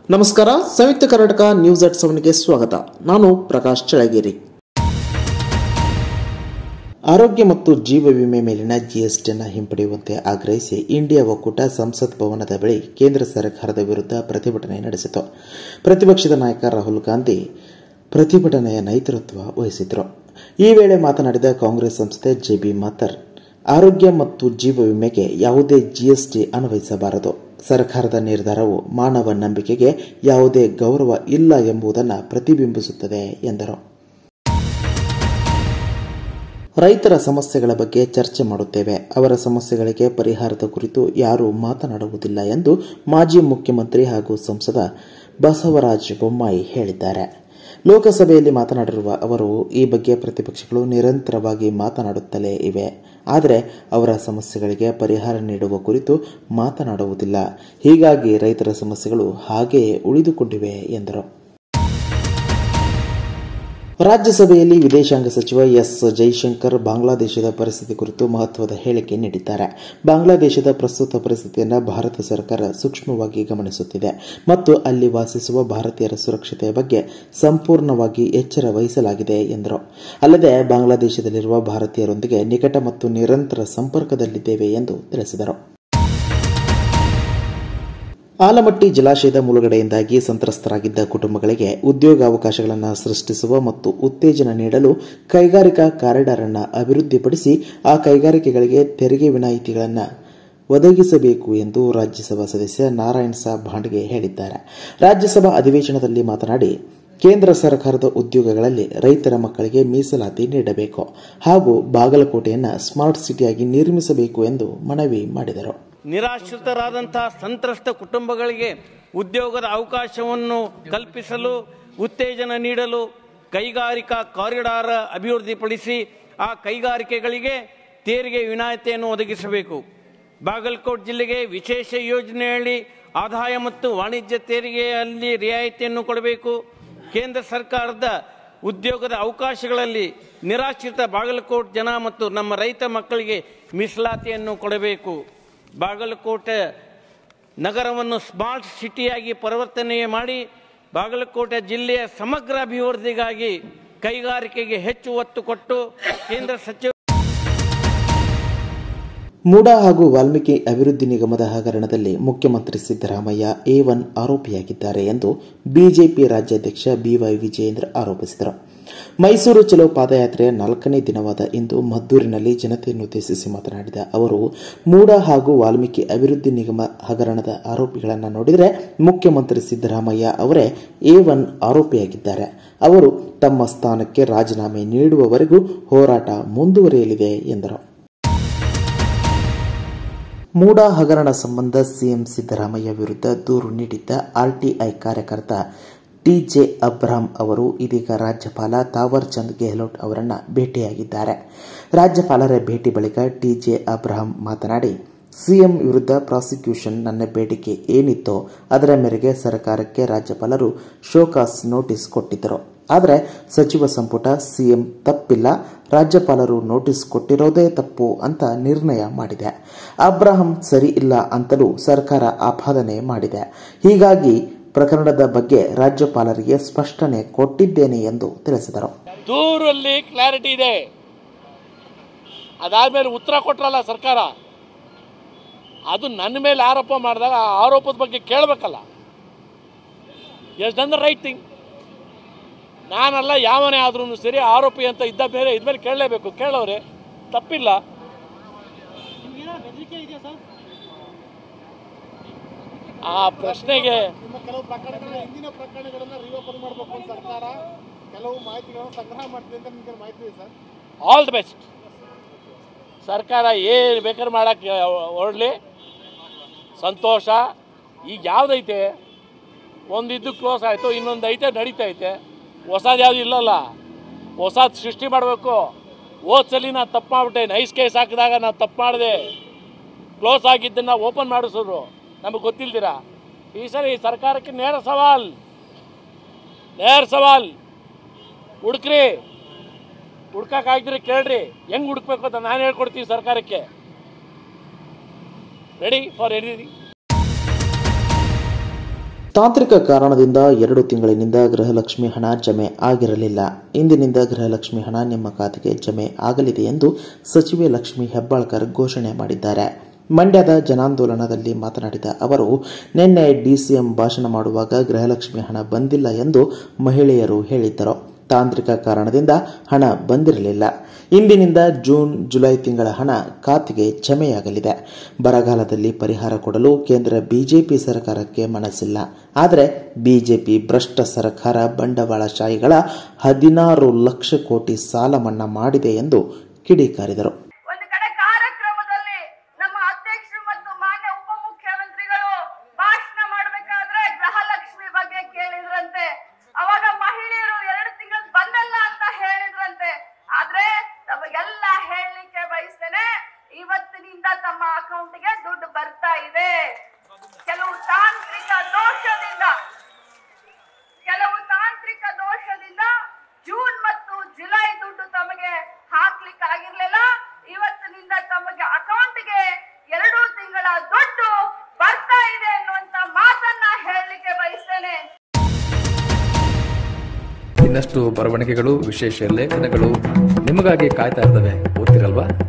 ನಮಸ್ಕಾರ Samyukta Karnataka News at ಸೆವೆನ್ಗೆ ಸ್ವಾಗತ ನಾನು ಪ್ರಕಾಶ್ ಚಳಗೇರಿ ಆರೋಗ್ಯ ಮತ್ತು ಜೀವ ವಿಮೆ ಮೇಲಿನ ಜಿಎಸ್ಟಿಯನ್ನು ಹಿಂಪಡೆಯುವಂತೆ ಆಗ್ರಹಿಸಿ ಇಂಡಿಯಾ ಒಕ್ಕೂಟ ಸಂಸತ್ ಭವನದ ಬಳಿ ಕೇಂದ್ರ ಸರ್ಕಾರದ ವಿರುದ್ಧ ಪ್ರತಿಭಟನೆ ನಡೆಸಿತು ಪ್ರತಿಪಕ್ಷದ ನಾಯಕ ರಾಹುಲ್ ಗಾಂಧಿ ಪ್ರತಿಭಟನೆಯ ನೇತೃತ್ವ ವಹಿಸಿದ್ರು ಈ ವೇಳೆ ಮಾತನಾಡಿದ ಕಾಂಗ್ರೆಸ್ ಸಂಸದೆ ಜೆಬಿ ಮಾತರ್ ಆರೋಗ್ಯ ಮತ್ತು ಜೀವ ವಿಮೆಗೆ ಯಾವುದೇ ಜಿಎಸ್ಟಿ ಅನ್ವಯಿಸಬಾರದು ಸರ್ಕಾರದ ನಿರ್ಧಾರವು ಮಾನವ ನಂಬಿಕೆಗೆ ಯಾವುದೇ ಗೌರವ ಇಲ್ಲ ಎಂಬುದನ್ನು ಪ್ರತಿಬಿಂಬಿಸುತ್ತದೆ ಎಂದರು ರೈತರ ಸಮಸ್ಯೆಗಳ ಬಗ್ಗೆ ಚರ್ಚೆ ಮಾಡುತ್ತೇವೆ ಅವರ ಸಮಸ್ಯೆಗಳಿಗೆ ಪರಿಹಾರದ ಕುರಿತು ಯಾರೂ ಮಾತನಾಡುವುದಿಲ್ಲ ಎಂದು ಮಾಜಿ ಮುಖ್ಯಮಂತ್ರಿ ಹಾಗೂ ಸಂಸದ ಬಸವರಾಜ ಬೊಮ್ಮಾಯಿ ಹೇಳಿದ್ದಾರೆ ಲೋಕಸಭೆಯಲ್ಲಿ ಮಾತನಾಡಿರುವ ಅವರು ಈ ಬಗ್ಗೆ ಪ್ರತಿಪಕ್ಷಗಳು ನಿರಂತರವಾಗಿ ಮಾತನಾಡುತ್ತಲೇ ಇವೆ ಆದರೆ ಅವರ ಸಮಸ್ಯೆಗಳಿಗೆ ಪರಿಹಾರ ನೀಡುವ ಕುರಿತು ಮಾತನಾಡುವುದಿಲ್ಲ ಹೀಗಾಗಿ ರೈತರ ಸಮಸ್ಯೆಗಳು ಹಾಗೆಯೇ ಉಳಿದುಕೊಂಡಿವೆ ಎಂದರು ರಾಜ್ಯಸಭೆಯಲ್ಲಿ ವಿದೇಶಾಂಗ ಸಚಿವ ಎಸ್ ಜೈಶಂಕರ್ ಬಾಂಗ್ಲಾದೇಶದ ಪರಿಸ್ಥಿತಿ ಕುರಿತು ಮಹತ್ವದ ಹೇಳಿಕೆ ನೀಡಿದ್ದಾರೆ ಬಾಂಗ್ಲಾದೇಶದ ಪ್ರಸ್ತುತ ಪರಿಸ್ಥಿತಿಯನ್ನು ಭಾರತ ಸರ್ಕಾರ ಸೂಕ್ಷ್ಮವಾಗಿ ಗಮನಿಸುತ್ತಿದೆ ಮತ್ತು ಅಲ್ಲಿ ವಾಸಿಸುವ ಭಾರತೀಯರ ಸುರಕ್ಷತೆಯ ಬಗ್ಗೆ ಸಂಪೂರ್ಣವಾಗಿ ಎಚ್ಚರ ವಹಿಸಲಾಗಿದೆ ಎಂದರು ಅಲ್ಲದೆ ಬಾಂಗ್ಲಾದೇಶದಲ್ಲಿರುವ ಭಾರತೀಯರೊಂದಿಗೆ ನಿಕಟ ಮತ್ತು ನಿರಂತರ ಸಂಪರ್ಕದಲ್ಲಿದ್ದೇವೆ ಎಂದು ತಿಳಿಸಿದರು ಆಲಮಟ್ಟಿ ಜಲಾಶಯದ ಮುಳುಗಡೆಯಿಂದಾಗಿ ಸಂತ್ರಸ್ತರಾಗಿದ್ದ ಕುಟುಂಬಗಳಿಗೆ ಉದ್ಯೋಗಾವಕಾಶಗಳನ್ನು ಸೃಷ್ಟಿಸುವ ಮತ್ತು ಉತ್ತೇಜನ ನೀಡಲು ಕೈಗಾರಿಕಾ ಕಾರಿಡಾರ್ ಅನ್ನು ಅಭಿವೃದ್ಧಿಪಡಿಸಿ ಆ ಕೈಗಾರಿಕೆಗಳಿಗೆ ತೆರಿಗೆ ವಿನಾಯಿತಿಗಳನ್ನು ಒದಗಿಸಬೇಕು ಎಂದು ರಾಜ್ಯಸಭಾ ಸದಸ್ಯ ನಾರಾಯಣ್ ಸಾಬ್ ಭಾಂಡ್ಗೆ ಹೇಳಿದ್ದಾರೆ ರಾಜ್ಯಸಭಾ ಅಧಿವೇಶನದಲ್ಲಿ ಮಾತನಾಡಿ ಕೇಂದ್ರ ಸರ್ಕಾರದ ಉದ್ಯೋಗಗಳಲ್ಲಿ ರೈತರ ಮಕ್ಕಳಿಗೆ ಮೀಸಲಾತಿ ನೀಡಬೇಕು ಹಾಗೂ ಬಾಗಲಕೋಟೆಯನ್ನು ಸ್ಮಾರ್ಟ್ ಸಿಟಿಯಾಗಿ ನಿರ್ಮಿಸಬೇಕು ಎಂದು ಮನವಿ ಮಾಡಿದರು ನಿರಾಶ್ರಿತರಾದಂತಹ ಸಂತ್ರಸ್ತ ಕುಟುಂಬಗಳಿಗೆ ಉದ್ಯೋಗದ ಅವಕಾಶವನ್ನು ಕಲ್ಪಿಸಲು ಉತ್ತೇಜನ ನೀಡಲು ಕೈಗಾರಿಕಾ ಕಾರಿಡಾರ್ ಅಭಿವೃದ್ಧಿಪಡಿಸಿ ಆ ಕೈಗಾರಿಕೆಗಳಿಗೆ ತೆರಿಗೆ ವಿನಾಯಿತಿಯನ್ನು ಒದಗಿಸಬೇಕು ಬಾಗಲಕೋಟ್ ಜಿಲ್ಲೆಗೆ ವಿಶೇಷ ಯೋಜನೆಯಲ್ಲಿ ಆದಾಯ ಮತ್ತು ವಾಣಿಜ್ಯ ತೆರಿಗೆಯಲ್ಲಿ ರಿಯಾಯಿತಿಯನ್ನು ಕೊಡಬೇಕು ಕೇಂದ್ರ ಸರ್ಕಾರದ ಉದ್ಯೋಗದ ಅವಕಾಶಗಳಲ್ಲಿ ನಿರಾಶ್ರಿತ ಬಾಗಲಕೋಟ್ ಜನ ಮತ್ತು ನಮ್ಮ ರೈತ ಮಕ್ಕಳಿಗೆ ಮೀಸಲಾತಿಯನ್ನು ಕೊಡಬೇಕು ಬಾಗಲಕೋಟೆ ನಗರವನ್ನು ಸ್ಮಾರ್ಟ್ ಸಿಟಿಯಾಗಿ ಪರಿವರ್ತನೆ ಮಾಡಿ ಬಾಗಲಕೋಟೆ ಜಿಲ್ಲೆಯ ಸಮಗ್ರ ಅಭಿವೃದ್ಧಿಗಾಗಿ ಕೈಗಾರಿಕೆಗೆ ಹೆಚ್ಚು ಒತ್ತು ಕೊಟ್ಟು ಕೇಂದ್ರ ಸಚಿವ ಮೂಡಾ ಹಾಗೂ ವಾಲ್ಮೀಕಿ ಅಭಿವೃದ್ಧಿ ನಿಗಮದ ಹಗರಣದಲ್ಲಿ ಮುಖ್ಯಮಂತ್ರಿ ಸಿದ್ದರಾಮಯ್ಯ ಎ ಒನ್ ಆರೋಪಿಯಾಗಿದ್ದಾರೆ ಎಂದು ಬಿಜೆಪಿ ರಾಜ್ಯಾಧ್ಯಕ್ಷ ಬಿವೈ ವಿಜಯೇಂದ್ರ ಆರೋಪಿಸಿದರು ಮೈಸೂರು ಚಲೋ ಪಾದಯಾತ್ರೆಯ ನಾಲ್ಕನೇ ದಿನವಾದ ಇಂದು ಮದ್ದೂರಿನಲ್ಲಿ ಜನತೆಯನ್ನುದ್ದೇಶಿಸಿ ಮಾತನಾಡಿದ ಅವರು ಮೂಡಾ ಹಾಗೂ ವಾಲ್ಮೀಕಿ ಅಭಿವೃದ್ಧಿ ನಿಗಮ ಹಗರಣದ ಆರೋಪಿಗಳನ್ನು ನೋಡಿದರೆ ಮುಖ್ಯಮಂತ್ರಿ ಸಿದ್ದರಾಮಯ್ಯ ಅವರೇ ಎ ಒನ್ ಆರೋಪಿಯಾಗಿದ್ದಾರೆ ಅವರು ತಮ್ಮ ಸ್ಥಾನಕ್ಕೆ ರಾಜೀನಾಮೆ ನೀಡುವವರೆಗೂ ಹೋರಾಟ ಮುಂದುವರಿಯಲಿದೆ ಎಂದರು ಮೂಡಾ ಹಗರಣ ಸಂಬಂಧ ಸಿಎಂ ಸಿದ್ದರಾಮಯ್ಯ ವಿರುದ್ಧ ದೂರು ನೀಡಿದ್ದ ಆರ್ಟಿಐ ಕಾರ್ಯಕರ್ತ ಟಿಜೆ ಅಬ್ರಾಹಂ ಅವರು ಇದೀಗ ರಾಜ್ಯಪಾಲ ತಾವರ್ ಚಂದ್ ಗೆಹ್ಲೋಟ್ ಅವರನ್ನು ಭೇಟಿಯಾಗಿದ್ದಾರೆ ರಾಜ್ಯಪಾಲರ ಭೇಟಿ ಬಳಿಕ ಟಿಜೆ ಅಬ್ರಾಹಂ ಮಾತನಾಡಿ ಸಿಎಂ ವಿರುದ್ಧ ಪ್ರಾಸಿಕ್ಯೂಷನ್ ನನ್ನ ಬೇಡಿಕೆ ಏನಿತ್ತೋ ಅದರ ಮೇರೆಗೆ ಸರ್ಕಾರಕ್ಕೆ ರಾಜ್ಯಪಾಲರು ಶೋಕಾಸ್ ನೋಟಿಸ್ ಕೊಟ್ಟಿದ್ದರು ಆದರೆ ಸಚಿವ ಸಂಪುಟ ಸಿಎಂ ತಪ್ಪಿಲ್ಲ ರಾಜ್ಯಪಾಲರು ನೋಟಿಸ್ ಕೊಟ್ಟಿರೋದೇ ತಪ್ಪು ಅಂತ ನಿರ್ಣಯ ಮಾಡಿದೆ ಅಬ್ರಾಹಂ ಸರಿ ಇಲ್ಲ ಅಂತಲೂ ಸರ್ಕಾರ ಆಪಾದನೆ ಮಾಡಿದೆ ಹೀಗಾಗಿ ಪ್ರಕರಣದ ಬಗ್ಗೆ ರಾಜ್ಯಪಾಲರಿಗೆ ಸ್ಪಷ್ಟನೆ ಕೊಟ್ಟಿದ್ದೇನೆ ಎಂದು ತಿಳಿಸಿದರು ದೂರಲ್ಲಿ ಕ್ಲಾರಿಟಿ ಇದೆ ಅದಾದ್ಮೇಲೆ ಉತ್ತರ ಕೊಟ್ರಲ್ಲ ಸರ್ಕಾರ ಅದು ನನ್ನ ಮೇಲೆ ಆರೋಪ ಮಾಡಿದಾಗ ಆ ಆರೋಪದ ಬಗ್ಗೆ ಕೇಳಬೇಕಲ್ಲ yes done the right thing ನಾನಲ್ಲ ಯಾವನೇ ಆದ್ರೂ ಸರಿ ಆರೋಪಿ ಅಂತ ಇದ್ದ ಮೇಲೆ ಇದ್ಮೇಲೆ ಕೇಳಲೇಬೇಕು ಕೇಳೋರೆ ತಪ್ಪಿಲ್ಲ ಆ ಪ್ರಶ್ನೆಗೆ ನಿಮ್ಮ ಕೆಲವು ಪ್ರಕರಣಗಳ ಹಿಂದಿನ ಪ್ರಕರಣಗಳನ್ನ ರಿಓಪನ್ ಮಾಡಬೇಕು ಅಂತ ಸರ್ಕಾರ ಕೆಲವು ಮಾಹಿತಿಗಳನ್ನು ಸಂಗ್ರಹ ಮಾಡ್ತಿದೆ ಅಂತ ನಿಮ್ಗೆ ಮಾಹಿತಿ ಇದೆ ಸರ್ ಆಲ್ ದ ಬೆಸ್ಟ್ ಸರ್ಕಾರ ಏನು ಬೇಕಾದ್ರೆ ಮಾಡಕ್ಕೆ ಹೊರಡಲಿ ಸಂತೋಷ ಈಗ ಯಾವುದೈತೆ ಒಂದಿದ್ದು ಕ್ಲೋಸ್ ಆಯಿತು ಇನ್ನೊಂದು ಐತೆ ನಡೀತೈತೆ ಹೊಸದು ಯಾವುದು ಇಲ್ಲಲ್ಲ ಹೊಸದು ಸೃಷ್ಟಿ ಮಾಡಬೇಕು ಸಲ ನಾನು ತಪ್ಪು ಮಾಡಿಬಿಟ್ಟೆ ನೈಸ್ ಕೇಸ್ ಹಾಕಿದಾಗ ನಾನು ತಪ್ಪು ಮಾಡಿದೆ ಕ್ಲೋಸ್ ಆಗಿದ್ದನ್ನು ಓಪನ್ ಮಾಡಿಸಿದ್ರು ನಮಗೆ ಗೊತ್ತಿಲ್ದಿರಾ ಈ ಸರಿ ಸರ್ಕಾರಕ್ಕೆ ನೇರ ಸವಾಲ್ ನೇರ ಸವಾಲ್ ಹುಡುಕ್ರಿ ಹುಡ್ಕಕ್ಕಾಗಿದ್ರೆ ಕೇಳ್ರಿ ಹೆಂಗ್ ಹುಡುಕ್ಬೇಕು ಅಂತ ನಾನು ಹೇಳ್ಕೊಡ್ತೀವಿ ಸರ್ಕಾರಕ್ಕೆ ರೆಡಿ ಫಾರ್ ಎನಿ ತಾಂತ್ರಿಕ ಕಾರಣದಿಂದ ಎರಡು ತಿಂಗಳಿನಿಂದ ಗೃಹಲಕ್ಷ್ಮಿ ಹಣ ಜಮೆ ಆಗಿರಲಿಲ್ಲ ಇಂದಿನಿಂದ ಗೃಹಲಕ್ಷ್ಮಿ ಹಣ ನಿಮ್ಮ ಖಾತೆಗೆ ಜಮೆ ಆಗಲಿದೆ ಎಂದು ಸಚಿವೆ ಲಕ್ಷ್ಮಿ ಹೆಬ್ಬಾಳ್ಕರ್ ಘೋಷಣೆ ಮಾಡಿದ್ದಾರೆ ಮಂಡ್ಯದ ಜನಾಂದೋಲನದಲ್ಲಿ ಮಾತನಾಡಿದ ಅವರು ನಿನ್ನೆ ಡಿಸಿಎಂ ಭಾಷಣ ಮಾಡುವಾಗ ಗೃಹಲಕ್ಷ್ಮಿ ಹಣ ಬಂದಿಲ್ಲ ಎಂದು ಮಹಿಳೆಯರು ಹೇಳಿದ್ದರು ತಾಂತ್ರಿಕ ಕಾರಣದಿಂದ ಹಣ ಬಂದಿರಲಿಲ್ಲ ಇಂದಿನಿಂದ ಜೂನ್ ಜುಲೈ ತಿಂಗಳ ಹಣ ಖಾತೆಗೆ ಜಮೆಯಾಗಲಿದೆ ಬರಗಾಲದಲ್ಲಿ ಪರಿಹಾರ ಕೊಡಲು ಕೇಂದ್ರ ಬಿಜೆಪಿ ಸರ್ಕಾರಕ್ಕೆ ಮನಸ್ಸಿಲ್ಲ ಆದರೆ ಬಿಜೆಪಿ ಭ್ರಷ್ಟ ಸರ್ಕಾರ ಬಂಡವಾಳಶಾಹಿಗಳ ಹದಿನಾರು ಲಕ್ಷ ಕೋಟಿ ಸಾಲ ಮನ್ನಾ ಮಾಡಿದೆ ಎಂದು ಕಿಡಿಕಾರಿದರು ಒಂದು ಕಡೆ ಕಾರ್ಯಕ್ರಮದಲ್ಲಿ ನಮ್ಮ ಅಧ್ಯಕ್ಷರು ಮತ್ತು ಮಾನ್ಯ ಉಪಮುಖ್ಯಮಂತ್ರಿಗಳು ಭಾಷಣ ಮಾಡಬೇಕಾದ್ರೆ ಗೃಹಲಕ್ಷ್ಮಿ ಬಗ್ಗೆ ಕೇಳಿದ್ರಂತೆ ಅವಾಗ ಮಹಿಳೆಯರು ಎರಡು ತಿಂಗಳು ಬಂದಲ್ಲ ಅಂತ ಹೇಳಿದ್ರಂತೆ ಆದ್ರೆ ತಮಗೆಲ್ಲ ಹೇಳಲಿಕ್ಕೆ ಬಯಸ್ತೇನೆ ಇವತ್ತಿನಿಂದ ತಮ್ಮ ಅಕೌಂಟ್ಗೆ ದುಡ್ಡು ಬರ್ತಾ ಇದೆ ಕೆಲವು ತಾಂತ್ರಿಕ ದೋಷದಿಂದ ಕೆಲವು ತಾಂತ್ರಿಕ ದೋಷದಿಂದ ಜೂನ್ ಮತ್ತು ಜುಲೈ ದುಡ್ಡು ತಮಗೆ ಹಾಕ್ಲಿಕ್ಕೆ ಆಗಿರ್ಲಿಲ್ಲ ಇವತ್ತಿನಿಂದ ತಮಗೆ ಅಕೌಂಟ್ಗೆ ಎರಡು ತಿಂಗಳ ದುಡ್ಡು ಬರ್ತಾ ಇದೆ ಅನ್ನುವಂತ ಮಾತನ್ನ ಹೇಳಲಿಕ್ಕೆ ಬಯಸ್ತೇನೆ ಇನ್ನಷ್ಟು ಬರವಣಿಗೆಗಳು ವಿಶೇಷ ಲೇಖನಗಳು ನಿಮಗಾಗಿ ಕಾಯ್ತಾ ಇರ್ತವೆ ಓದ್ತಿರಲ್ವಾ